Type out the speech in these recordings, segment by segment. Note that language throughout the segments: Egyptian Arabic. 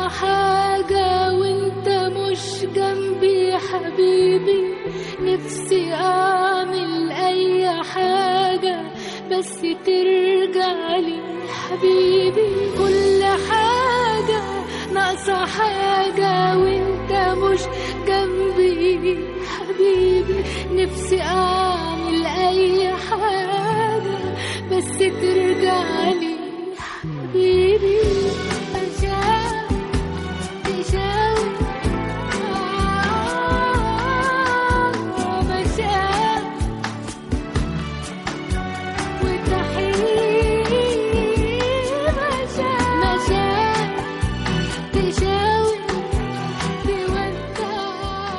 حاجة وانت مش جنبي حبيبي نفسي اعمل اي حاجة بس ترجع لي حبيبي كل حاجة ناقصة حاجة وانت مش جنبي حبيبي نفسي اعمل اي حاجة بس ترجع لي حبيبي عشان تشاور آه، مشاعر وتحيي مشاعر مشاعر تشاور تودع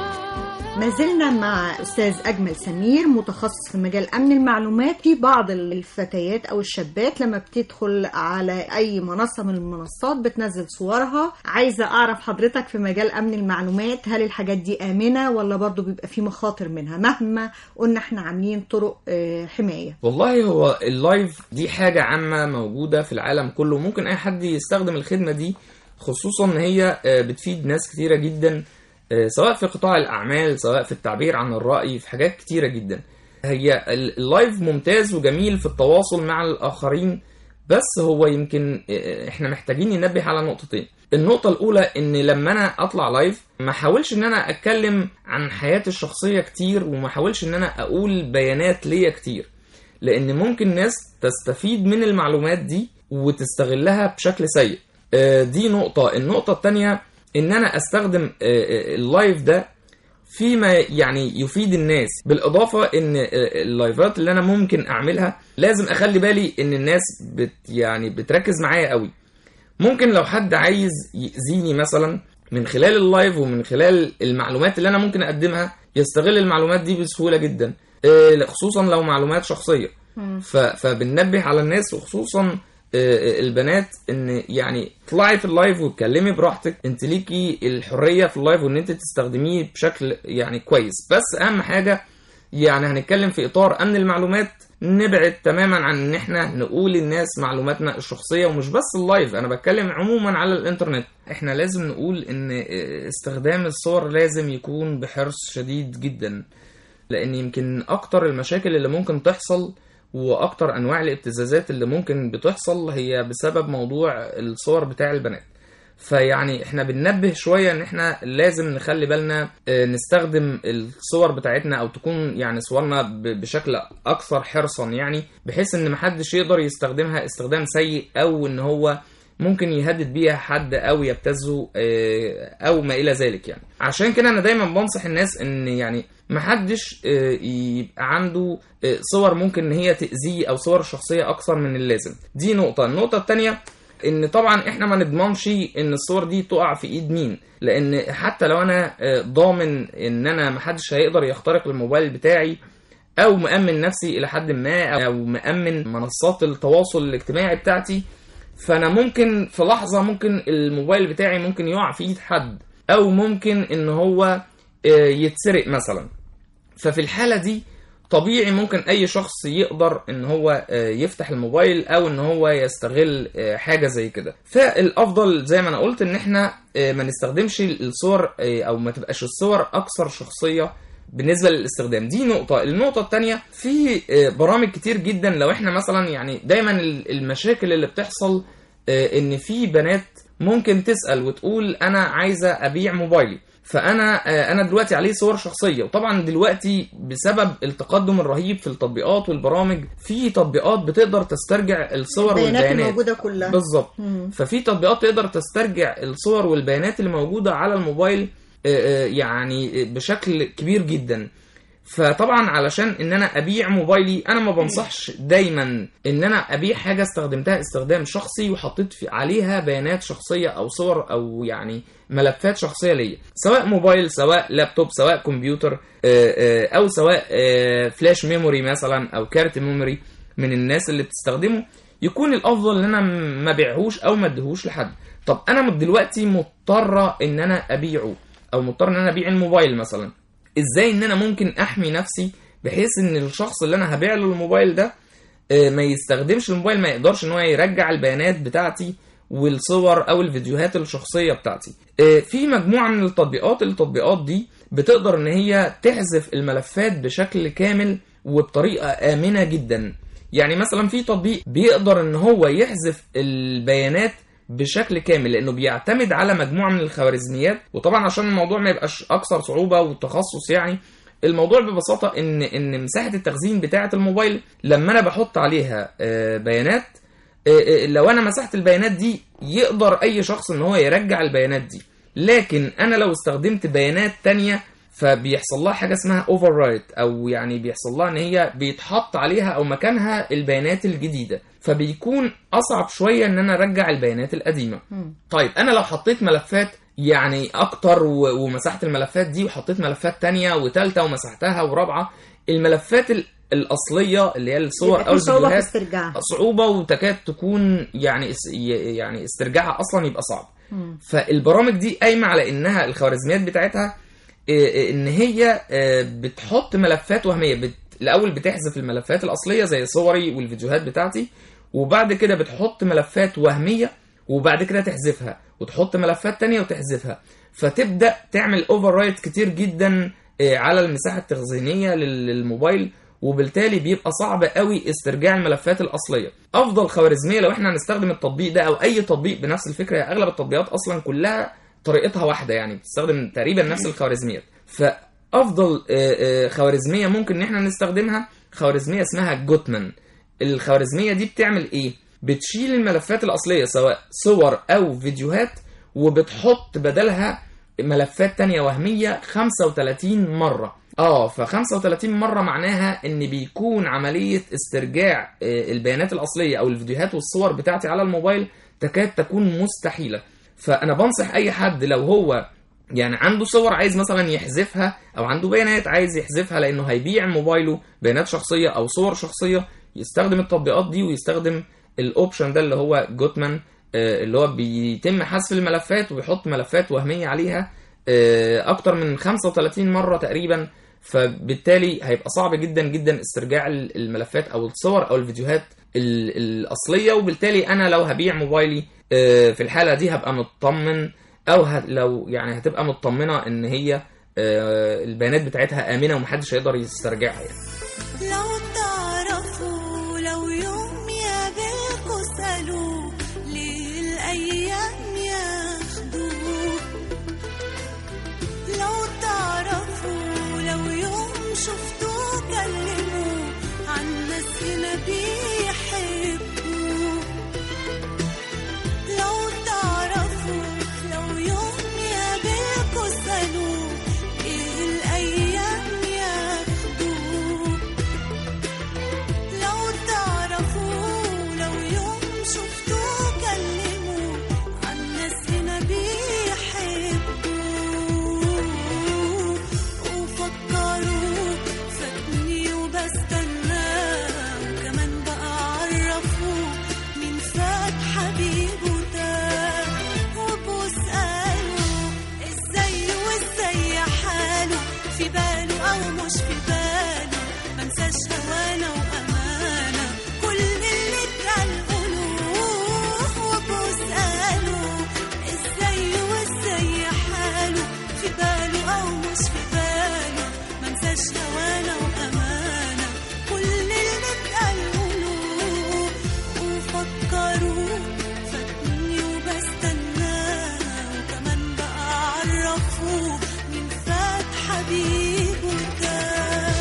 ما زلنا مع أستاذ أجمل سمير متخصص في مجال أمن المعلومات في بعض الفتيات أو الشابات لما بتدخل على أي منصة من المنصات بتنزل صورها عايزة أعرف حضرتك في مجال أمن المعلومات هل الحاجات دي آمنة ولا برضو بيبقى في مخاطر منها مهما قلنا احنا عاملين طرق آه، حماية والله هو اللايف دي حاجة عامة موجودة في العالم كله ممكن أي حد يستخدم الخدمة دي خصوصا إن هي آه، بتفيد ناس كتيرة جدا آه، سواء في قطاع الأعمال سواء في التعبير عن الرأي في حاجات كتيرة جدا هي ال- اللايف ممتاز وجميل في التواصل مع الآخرين بس هو يمكن آه، احنا محتاجين ننبه على نقطتين النقطة الأولى إن لما أنا أطلع لايف ما حاولش إن أنا أتكلم عن حياتي الشخصية كتير وما حاولش إن أنا أقول بيانات ليا كتير لان ممكن ناس تستفيد من المعلومات دي وتستغلها بشكل سيء آه، دي نقطة النقطة التانية ان انا استخدم آه، آه، اللايف ده فيما يعني يفيد الناس بالاضافة ان آه، اللايفات اللي انا ممكن اعملها لازم اخلي بالي ان الناس بت يعني بتركز معايا قوي ممكن لو حد عايز يأذيني مثلا من خلال اللايف ومن خلال المعلومات اللي انا ممكن اقدمها يستغل المعلومات دي بسهولة جدا آه، خصوصا لو معلومات شخصية ف- فبننبه على الناس وخصوصا آه، البنات ان يعني اطلعي في اللايف واتكلمي براحتك انت ليكي الحريه في اللايف وان انت تستخدميه بشكل يعني كويس بس اهم حاجه يعني هنتكلم في اطار امن المعلومات نبعد تماما عن ان احنا نقول للناس معلوماتنا الشخصيه ومش بس اللايف انا بتكلم عموما على الانترنت احنا لازم نقول ان آه، استخدام الصور لازم يكون بحرص شديد جدا لان يمكن اكتر المشاكل اللي ممكن تحصل واكتر انواع الابتزازات اللي ممكن بتحصل هي بسبب موضوع الصور بتاع البنات فيعني احنا بننبه شوية ان احنا لازم نخلي بالنا آه، نستخدم الصور بتاعتنا او تكون يعني صورنا ب- بشكل اكثر حرصا يعني بحيث ان محدش يقدر يستخدمها استخدام سيء او ان هو ممكن يهدد بيها حد او يبتزه آه، او ما الى ذلك يعني عشان كده انا دايما بنصح الناس ان يعني محدش آه، يبقى عنده آه، صور ممكن ان هي تاذيه او صور شخصيه اكثر من اللازم دي نقطه النقطه الثانيه ان طبعا احنا ما نضمنش ان الصور دي تقع في ايد مين لان حتى لو انا آه، ضامن ان انا محدش هيقدر يخترق الموبايل بتاعي او مأمن نفسي الى حد ما او مأمن منصات التواصل الاجتماعي بتاعتي فانا ممكن في لحظه ممكن الموبايل بتاعي ممكن يقع في ايد حد او ممكن ان هو آه، يتسرق مثلا ففي الحاله دي طبيعي ممكن اي شخص يقدر ان هو آه، يفتح الموبايل او ان هو يستغل آه، حاجه زي كده فالافضل زي ما انا قلت ان احنا آه، ما نستخدمش الصور آه، او ما تبقاش الصور اكثر شخصيه بالنسبه للاستخدام دي نقطه النقطه الثانيه في آه، برامج كتير جدا لو احنا مثلا يعني دايما ال- المشاكل اللي بتحصل آه، ان في بنات ممكن تسال وتقول انا عايزه ابيع موبايلي فانا آه، انا دلوقتي عليه صور شخصيه وطبعا دلوقتي بسبب التقدم الرهيب في التطبيقات والبرامج في تطبيقات بتقدر تسترجع الصور البيانات والبيانات الموجودة كلها بالظبط مم. ففي تطبيقات تقدر تسترجع الصور والبيانات اللي موجوده على الموبايل آه، آه، يعني بشكل كبير جدا فطبعا علشان ان انا ابيع موبايلي انا ما بنصحش دايما ان انا ابيع حاجه استخدمتها استخدام شخصي وحطيت في عليها بيانات شخصيه او صور او يعني ملفات شخصيه ليا سواء موبايل سواء لابتوب سواء كمبيوتر آه، آه، او سواء آه، فلاش ميموري مثلا او كارت ميموري من الناس اللي بتستخدمه يكون الافضل ان انا ما بيعهوش او ما اديهوش لحد طب انا دلوقتي مضطره ان انا ابيعه او مضطر ان انا ابيع الموبايل مثلا ازاي ان انا ممكن احمي نفسي بحيث ان الشخص اللي انا هبيع له الموبايل ده آه، ما يستخدمش الموبايل ما يقدرش ان هو يرجع البيانات بتاعتي والصور او الفيديوهات الشخصيه بتاعتي آه، في مجموعه من التطبيقات التطبيقات دي بتقدر ان هي تحذف الملفات بشكل كامل وبطريقه امنه جدا يعني مثلا في تطبيق بيقدر ان هو يحذف البيانات بشكل كامل لانه بيعتمد على مجموعه من الخوارزميات وطبعا عشان الموضوع ما يبقاش اكثر صعوبه وتخصص يعني الموضوع ببساطه ان ان مساحه التخزين بتاعه الموبايل لما انا بحط عليها آه، بيانات آه، آه، لو انا مسحت البيانات دي يقدر اي شخص ان هو يرجع البيانات دي لكن انا لو استخدمت بيانات تانية فبيحصل لها حاجه اسمها اوفر رايت او يعني بيحصل لها ان هي بيتحط عليها او مكانها البيانات الجديده فبيكون اصعب شويه ان انا ارجع البيانات القديمه طيب انا لو حطيت ملفات يعني اكتر و- ومسحت الملفات دي وحطيت ملفات تانية وتالتة ومسحتها ورابعه الملفات ال- الاصليه اللي هي الصور يبقى او في صعوبة في الفيديوهات استرجاعها صعوبه وتكاد تكون يعني اس- ي- يعني استرجاعها اصلا يبقى صعب فالبرامج دي قايمه على انها الخوارزميات بتاعتها إيه، إيه، ان هي آه، بتحط ملفات وهميه بت... الاول بتحذف الملفات الاصليه زي صوري والفيديوهات بتاعتي وبعد كده بتحط ملفات وهميه وبعد كده تحذفها وتحط ملفات تانية وتحذفها فتبدا تعمل اوفر رايت كتير جدا آه، على المساحه التخزينيه لل- للموبايل وبالتالي بيبقى صعب قوي استرجاع الملفات الاصليه افضل خوارزميه لو احنا هنستخدم التطبيق ده او اي تطبيق بنفس الفكره هي اغلب التطبيقات اصلا كلها طريقتها واحده يعني بتستخدم تقريبا نفس الخوارزميات فافضل آه، آه، خوارزميه ممكن ان احنا نستخدمها خوارزميه اسمها جوتمان الخوارزميه دي بتعمل ايه بتشيل الملفات الاصليه سواء صور او فيديوهات وبتحط بدلها ملفات تانية وهمية 35 مرة اه ف 35 مرة معناها ان بيكون عملية استرجاع آه، البيانات الاصلية او الفيديوهات والصور بتاعتي على الموبايل تكاد تكون مستحيلة فانا بنصح اي حد لو هو يعني عنده صور عايز مثلا يحذفها او عنده بيانات عايز يحذفها لانه هيبيع موبايله بيانات شخصيه او صور شخصيه يستخدم التطبيقات دي ويستخدم الاوبشن ده اللي هو جوتمان آه، اللي هو بيتم حذف الملفات ويحط ملفات وهميه عليها آه، اكتر من 35 مره تقريبا فبالتالي هيبقى صعب جدا جدا استرجاع ال- الملفات او الصور او الفيديوهات ال- الاصليه وبالتالي انا لو هبيع موبايلي آه، في الحاله دي هبقى مطمن او هت لو يعني هتبقى مطمنه ان هي آه، البيانات بتاعتها امنه ومحدش هيقدر يسترجعها يعني. لو تعرفوا لو يوم يقابلكوا سألوه ليه الأيام ياخدوه لو تعرفوا لو يوم شفتوه كلموه عن ناس هنا بيحبوه لو تعرفوا لو يوم يقابلكوا سألوه ايه الأيام ياخدوه لو تعرفوا لو يوم شفتوه كلموه عن ناس هنا بيحبوه وفكروا فاتني وبستناه وكمان بقى عرفوه مين فات حبيبه ده وبسأله ازاي وازاي حاله في باله او مش في باله منساش هوانا وامانه كل اللي اتقال قولوه وبسأله ازاي وازاي حاله في باله او مش في باله منساش هوانا وامانه كل اللي اتقال قولوه وفكروا فاتني وبستناه وكمان بقى عرفوه مين فات حبيبه ده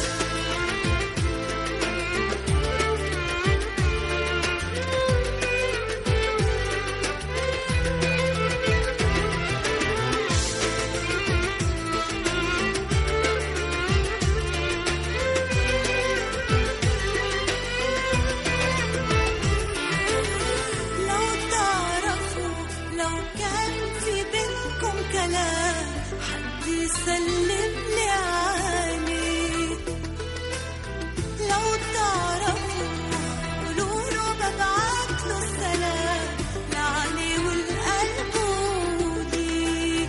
لو تعرفوا لو كان في بينكم كلام حد يسلم لي عليه لو تعرفوا قولوا له ببعت له السلام لعلي والقلب ودي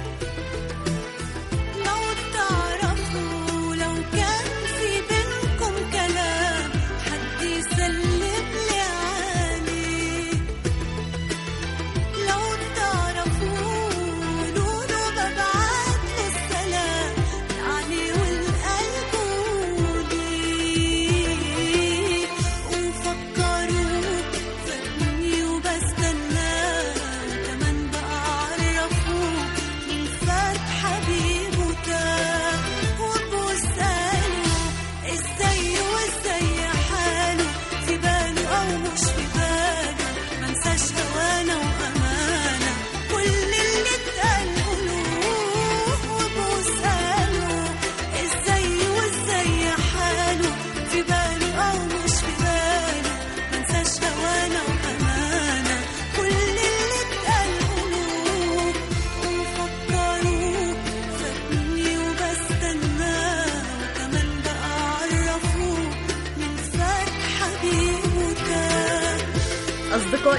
لو تعرفوا لو كان في بينكم كلام حد يسلم لي عليه لو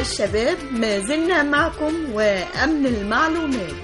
الشباب ما زلنا معكم وأمن المعلومات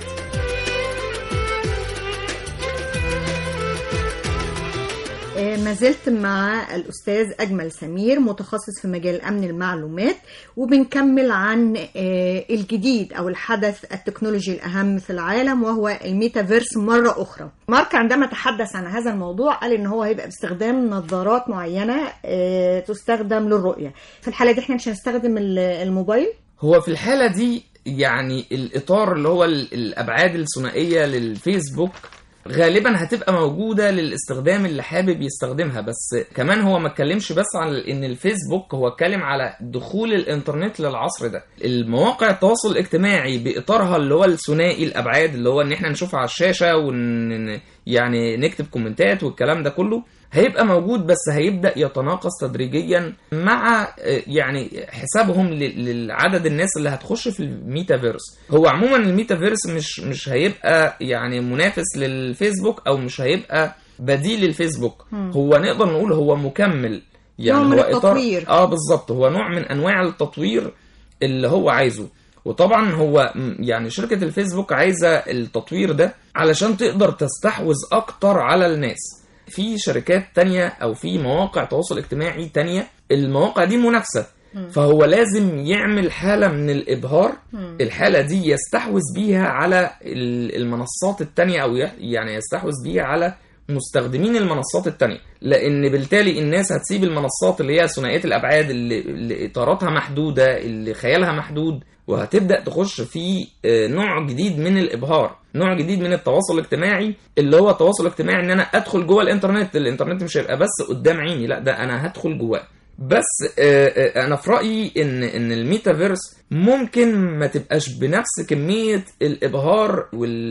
آه، ما زلت مع الأستاذ أجمل سمير متخصص في مجال أمن المعلومات وبنكمل عن آه، الجديد أو الحدث التكنولوجي الأهم في العالم وهو الميتافيرس مرة أخرى مارك عندما تحدث عن هذا الموضوع قال إن هو هيبقى باستخدام نظارات معينة آه، تستخدم للرؤية في الحالة دي احنا مش هنستخدم ال- الموبايل هو في الحالة دي يعني الإطار اللي هو ال- الأبعاد الثنائية للفيسبوك غالبا هتبقى موجودة للاستخدام اللي حابب يستخدمها بس كمان هو ما اتكلمش بس عن ان الفيسبوك هو اتكلم على دخول الانترنت للعصر ده المواقع التواصل الاجتماعي بإطارها اللي هو الثنائي الأبعاد اللي هو ان احنا نشوفها على الشاشة ون يعني نكتب كومنتات والكلام ده كله هيبقى موجود بس هيبدأ يتناقص تدريجيا مع آه، يعني حسابهم ل- لعدد الناس اللي هتخش في الميتافيرس هو عموما الميتافيرس مش مش هيبقى يعني منافس للفيسبوك او مش هيبقى بديل للفيسبوك هو نقدر نقول هو مكمل يعني نوع من هو إطار- التطوير. اه بالظبط هو نوع من انواع التطوير اللي هو عايزه وطبعا هو م- يعني شركة الفيسبوك عايزة التطوير ده علشان تقدر تستحوذ اكتر على الناس في شركات تانية او في مواقع تواصل اجتماعي تانية المواقع دي منافسة فهو لازم يعمل حالة من الإبهار الحالة دي يستحوذ بيها على ال- المنصات التانية أو يح- يعني يستحوذ بيها على مستخدمين المنصات التانية لأن بالتالي الناس هتسيب المنصات اللي هي ثنائية الأبعاد اللي, اللي إطاراتها محدودة اللي خيالها محدود وهتبدأ تخش في آه، نوع جديد من الإبهار نوع جديد من التواصل الاجتماعي اللي هو التواصل الاجتماعي ان انا ادخل جوه الانترنت الانترنت مش هيبقى بس قدام عيني لا ده انا هدخل جواه بس آه، آه، انا في رايي ان ان الميتافيرس ممكن ما تبقاش بنفس كميه الابهار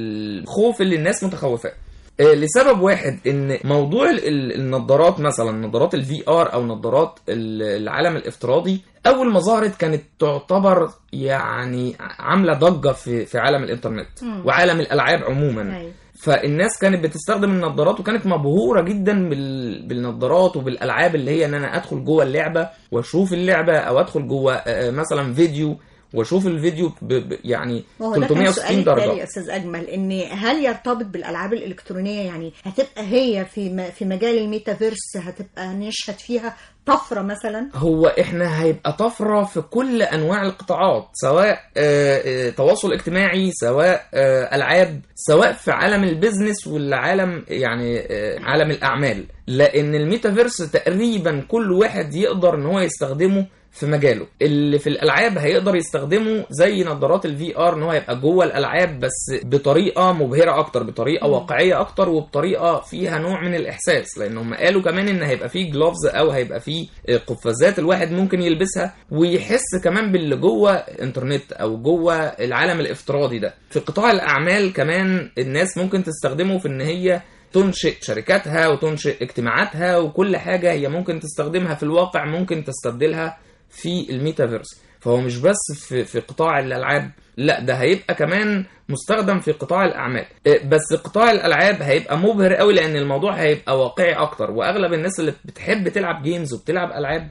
والخوف اللي الناس متخوفاه آه، لسبب واحد ان موضوع ال- ال- النظارات مثلا نظارات الفي ار او نظارات ال- العالم الافتراضي اول ما ظهرت كانت تعتبر يعني عامله ضجه في في عالم الانترنت وعالم الالعاب عموما أيوة. فالناس كانت بتستخدم النظارات وكانت مبهوره جدا بال... بالنظارات وبالالعاب اللي هي ان انا ادخل جوه اللعبه واشوف اللعبه او ادخل جوه آه، مثلا فيديو واشوف الفيديو ب... ب... يعني وهو ده كان 360 سؤالي التالي يا درجه استاذ اجمل ان هل يرتبط بالالعاب الالكترونيه يعني هتبقى هي في م- في مجال الميتافيرس هتبقى نشهد فيها طفره مثلا هو احنا هيبقى طفره في كل انواع القطاعات سواء آه، آه، تواصل اجتماعي سواء آه، العاب سواء في عالم البيزنس والعالم يعني آه، عالم الاعمال لان الميتافيرس تقريبا كل واحد يقدر ان هو يستخدمه في مجاله اللي في الالعاب هيقدر يستخدمه زي نظارات الفي ار ان هو يبقى جوه الالعاب بس بطريقه مبهره اكتر بطريقه واقعيه اكتر وبطريقه فيها نوع من الاحساس لان هم قالوا كمان ان هيبقى فيه جلوفز او هيبقى فيه قفازات الواحد ممكن يلبسها ويحس كمان باللي جوه انترنت او جوه العالم الافتراضي ده في قطاع الاعمال كمان الناس ممكن تستخدمه في ان هي تنشئ شركاتها وتنشئ اجتماعاتها وكل حاجة هي ممكن تستخدمها في الواقع ممكن تستبدلها في الميتافيرس فهو مش بس في, في قطاع الألعاب لا ده هيبقى كمان مستخدم في قطاع الأعمال إيه، بس قطاع الألعاب هيبقى مبهر قوي لأن الموضوع هيبقى واقعي أكتر وأغلب الناس اللي بتحب تلعب جيمز وبتلعب ألعاب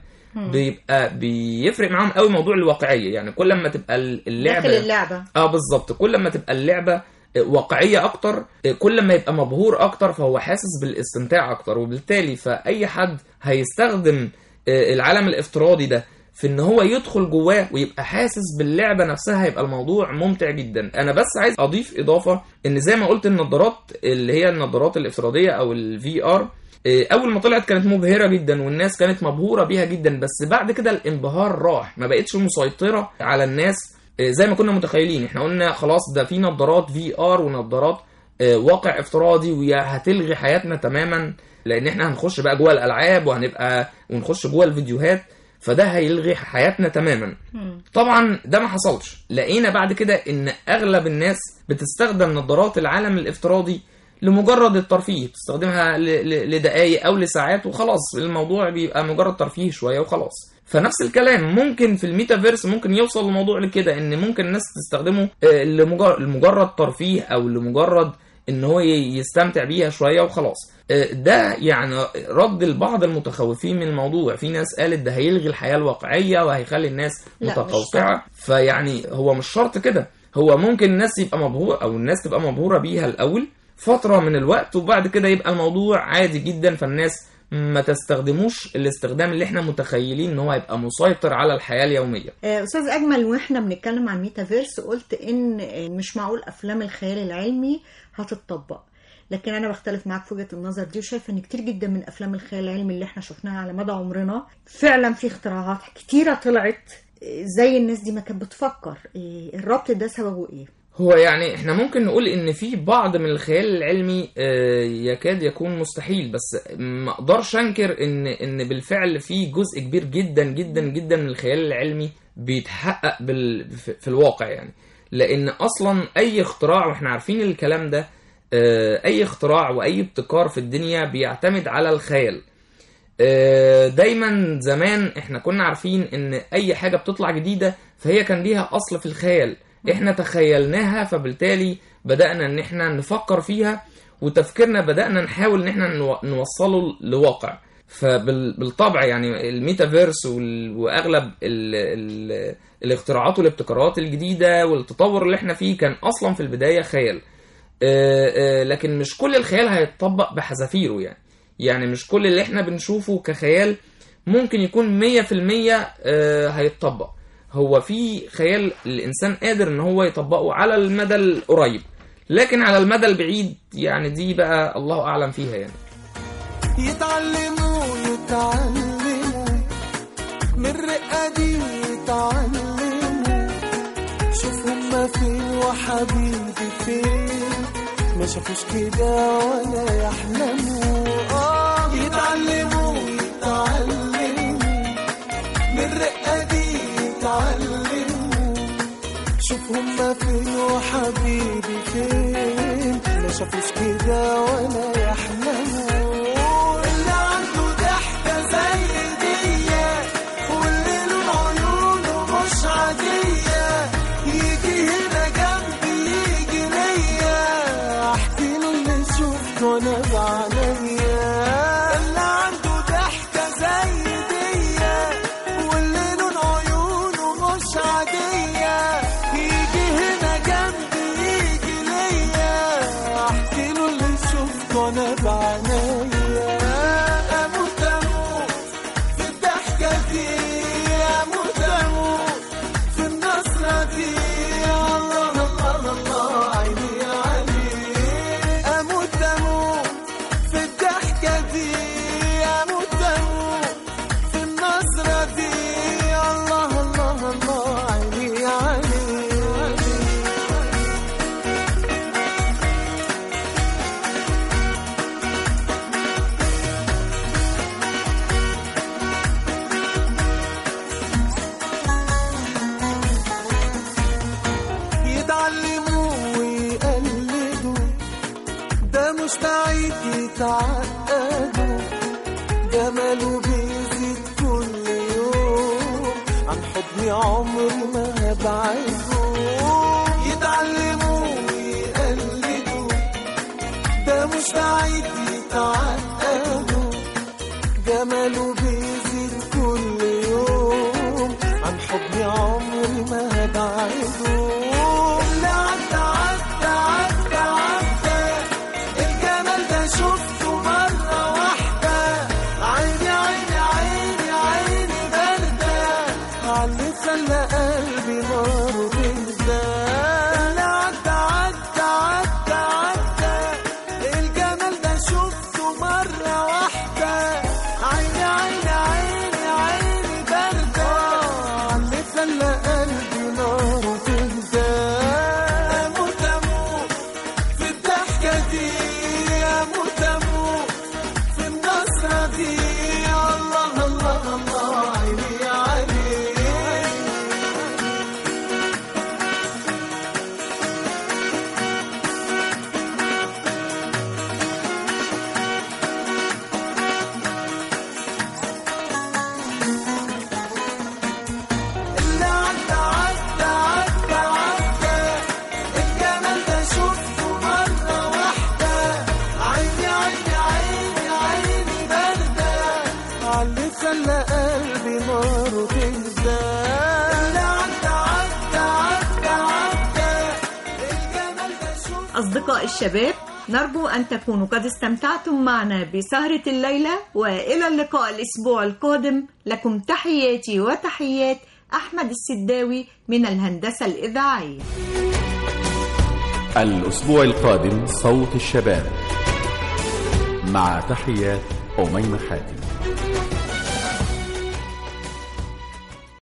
بيبقى بيفرق معاهم قوي موضوع الواقعية يعني كل ما تبقى اللعبة داخل اللعبه اه بالظبط كل ما تبقى اللعبه واقعيه اكتر كل ما يبقى مبهور اكتر فهو حاسس بالاستمتاع اكتر وبالتالي فاي حد هيستخدم العالم الافتراضي ده في ان هو يدخل جواه ويبقى حاسس باللعبه نفسها هيبقى الموضوع ممتع جدا انا بس عايز اضيف اضافه ان زي ما قلت النظارات اللي هي النظارات الافتراضيه او الفي ار اول ما طلعت كانت مبهره جدا والناس كانت مبهوره بيها جدا بس بعد كده الانبهار راح ما بقتش مسيطره على الناس زي ما كنا متخيلين احنا قلنا خلاص ده في نظارات في ار ونظارات واقع افتراضي وهتلغي حياتنا تماما لان احنا هنخش بقى جوه الالعاب وهنبقى ونخش جوه الفيديوهات فده هيلغي حياتنا تماما طبعا ده ما حصلش لقينا بعد كده ان اغلب الناس بتستخدم نظارات العالم الافتراضي لمجرد الترفيه بتستخدمها لدقائق او لساعات وخلاص الموضوع بيبقى مجرد ترفيه شويه وخلاص فنفس الكلام ممكن في الميتافيرس ممكن يوصل الموضوع لكده ان ممكن الناس تستخدمه لمجرد ترفيه او لمجرد ان هو ي- يستمتع بيها شويه وخلاص آه، ده يعني رد لبعض المتخوفين من الموضوع في ناس قالت ده هيلغي الحياه الواقعيه وهيخلي الناس لا، مش متقوقعه فيعني هو مش شرط كده هو ممكن الناس يبقى مبهور او الناس تبقى مبهوره بيها الاول فتره من الوقت وبعد كده يبقى الموضوع عادي جدا فالناس ما تستخدموش الاستخدام اللي احنا متخيلين ان هو هيبقى مسيطر على الحياه اليوميه آه، استاذ اجمل واحنا بنتكلم عن ميتافيرس قلت ان آه، مش معقول افلام الخيال العلمي هتطبق لكن انا بختلف معاك في وجهه النظر دي وشايفه ان كتير جدا من افلام الخيال العلمي اللي احنا شفناها على مدى عمرنا فعلا في اختراعات كتيره طلعت آه، زي الناس دي ما كانت بتفكر آه، الربط ده سببه ايه هو يعني احنا ممكن نقول ان في بعض من الخيال العلمي آه، يكاد يكون مستحيل بس ما اقدرش انكر ان ان بالفعل في جزء كبير جدا جدا جدا من الخيال العلمي بيتحقق بال في في الواقع يعني لان اصلا اي اختراع واحنا عارفين الكلام ده آه، اي اختراع واي ابتكار في الدنيا بيعتمد على الخيال آه، دايما زمان احنا كنا عارفين ان اي حاجه بتطلع جديده فهي كان ليها اصل في الخيال احنا تخيلناها فبالتالي بدانا ان احنا نفكر فيها وتفكيرنا بدانا نحاول ان احنا نو- نوصله لواقع فبالطبع يعني الميتافيرس وال- واغلب ال ال الاختراعات والابتكارات الجديده والتطور اللي احنا فيه كان اصلا في البدايه خيال آه، آه، لكن مش كل الخيال هيتطبق بحذافيره يعني يعني مش كل اللي احنا بنشوفه كخيال ممكن يكون 100% آه، هيتطبق هو في خيال الانسان قادر ان هو يطبقه على المدى القريب لكن على المدى البعيد يعني دي بقى الله اعلم فيها يعني يتعلموا يتعلموا من الرقة دي يتعلموا شوف هما فين وحبيبي فين ما شافوش كده ولا يحلموا آه يتعلموا يتعلموا من الرقة دي يتعلموا شوف هما فين وحبيبي فين ما شافوش كده ولا يحلموا اللي عنده ضحكة زي دي واللي له عيونه مش عادية يجي هنا جنبي يجي ليا احكي له اللي شفته انا بعينيا اللي عنده ضحكة زي دي واللي له عيونه مش عادية يجي هنا جنبي يجي ليا احكي له اللي شفته انا بعينيا اموت اموت في الضحكة دي اموت اموت في النصرة دي الله الله الله عيني عليك اموت اموت في الضحكة دي اموت اموت في النصرة دي الله الله الله عيني عليك يتعلموا ويقلدوا ده مش بعيد يتعقدوا جماله بيزيد كل يوم عن حضني عمري ما هبعده يتعلموا ويقلدوا ده مش بعيد يتعقدوا جماله بيزيد كل يوم عن حضني عمري ما هبعده اللي عدى عدى عدى عدى الجمال ده شفته مرة واحدة عيني عيني عيني عيني باردة عاللي خلى قلبي نار بيزداد أصدقاء الشباب نرجو أن تكونوا قد استمتعتم معنا بسهرة الليلة وإلى اللقاء الأسبوع القادم لكم تحياتي وتحيات أحمد السداوي من الهندسة الإذاعية الأسبوع القادم صوت الشباب مع تحيات أميمة حاتم